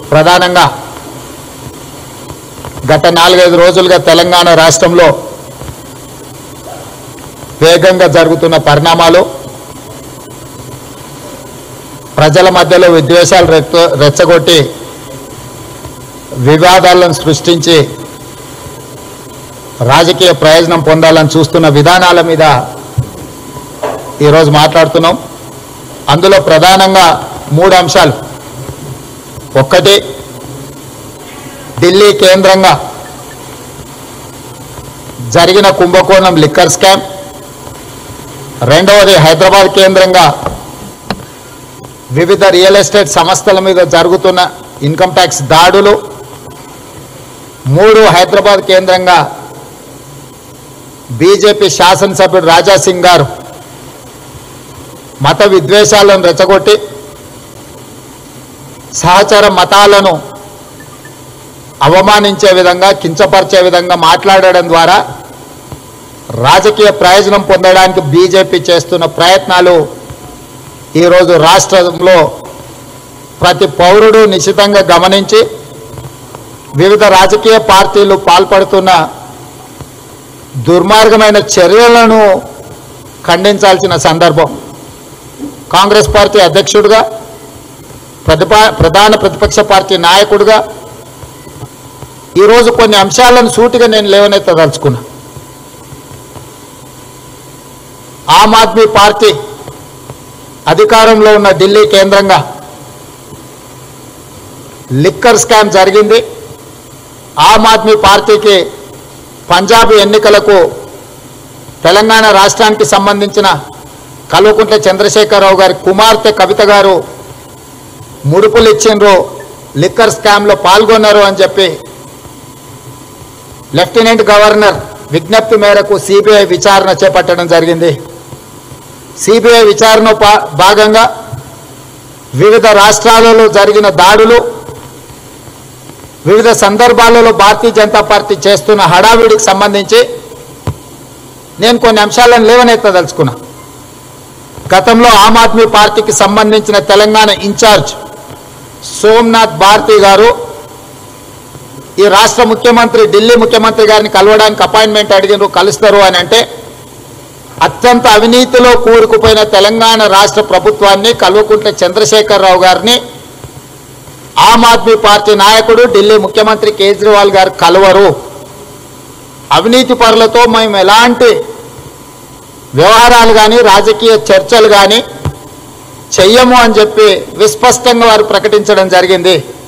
ప్రధానంగా గత నాలుగైదు రోజులుగా తెలంగాణ రాష్ట్రంలో వేగంగా జరుగుతున్న పరిణామాలు ప్రజల మధ్యలో విద్వేషాలు రెచ్చ రెచ్చగొట్టి వివాదాలను సృష్టించి రాజకీయ ప్రయోజనం పొందాలని చూస్తున్న విధానాల మీద ఈరోజు మాట్లాడుతున్నాం అందులో ప్రధానంగా మూడు అంశాలు ఒక్కటి ఢిల్లీ కేంద్రంగా జరిగిన కుంభకోణం లిక్కర్ స్కామ్ రెండవది హైదరాబాద్ కేంద్రంగా వివిధ రియల్ ఎస్టేట్ సంస్థల మీద జరుగుతున్న ఇన్కమ్ ట్యాక్స్ దాడులు మూడు హైదరాబాద్ కేంద్రంగా బీజేపీ శాసనసభ్యుడు రాజా సింగ్ గారు మత విద్వేషాలను రెచ్చగొట్టి సహచర మతాలను అవమానించే విధంగా కించపరిచే విధంగా మాట్లాడడం ద్వారా రాజకీయ ప్రయోజనం పొందడానికి బీజేపీ చేస్తున్న ప్రయత్నాలు ఈరోజు రాష్ట్రంలో ప్రతి పౌరుడు నిశితంగా గమనించి వివిధ రాజకీయ పార్టీలు పాల్పడుతున్న దుర్మార్గమైన చర్యలను ఖండించాల్సిన సందర్భం కాంగ్రెస్ పార్టీ అధ్యక్షుడిగా ప్రతిపా ప్రధాన ప్రతిపక్ష పార్టీ నాయకుడిగా ఈరోజు కొన్ని అంశాలను సూటిగా నేను లేవనెత్తదలుచుకున్నా ఆమ్ ఆద్మీ పార్టీ అధికారంలో ఉన్న ఢిల్లీ కేంద్రంగా లిక్కర్ స్కామ్ జరిగింది ఆమ్ ఆద్మీ పార్టీకి పంజాబ్ ఎన్నికలకు తెలంగాణ రాష్ట్రానికి సంబంధించిన కల్వకుంట్ల చంద్రశేఖరరావు గారి కుమార్తె కవిత గారు ముడుపులు ఇచ్చిండ్రు లిక్కర్ స్కామ్లో పాల్గొన్నారు అని చెప్పి లెఫ్టినెంట్ గవర్నర్ విజ్ఞప్తి మేరకు సిబిఐ విచారణ చేపట్టడం జరిగింది సిబిఐ విచారణ పా- భాగంగా వివిధ రాష్ట్రాలలో జరిగిన దాడులు వివిధ సందర్భాలలో భారతీయ జనతా పార్టీ చేస్తున్న హడావిడికి సంబంధించి నేను కొన్ని అంశాలను లేవనెత్తదలుచుకున్నా గతంలో ఆమ్ ఆద్మీ పార్టీకి సంబంధించిన తెలంగాణ ఇన్ఛార్జ్ సోమ్నాథ్ భారతి గారు ఈ రాష్ట్ర ముఖ్యమంత్రి ఢిల్లీ ముఖ్యమంత్రి గారిని కలవడానికి అపాయింట్మెంట్ అడిగినారు కలుస్తారు అని అంటే అత్యంత అవినీతిలో కూరుకుపోయిన తెలంగాణ రాష్ట్ర ప్రభుత్వాన్ని కల్వకుంట్ల చంద్రశేఖరరావు గారిని ఆమ్ ఆద్మీ పార్టీ నాయకుడు ఢిల్లీ ముఖ్యమంత్రి కేజ్రీవాల్ గారు కలవరు అవినీతి పరులతో మేము ఎలాంటి వ్యవహారాలు కానీ రాజకీయ చర్చలు కానీ చెయ్యము అని చెప్పి విస్పష్టంగా వారు ప్రకటించడం జరిగింది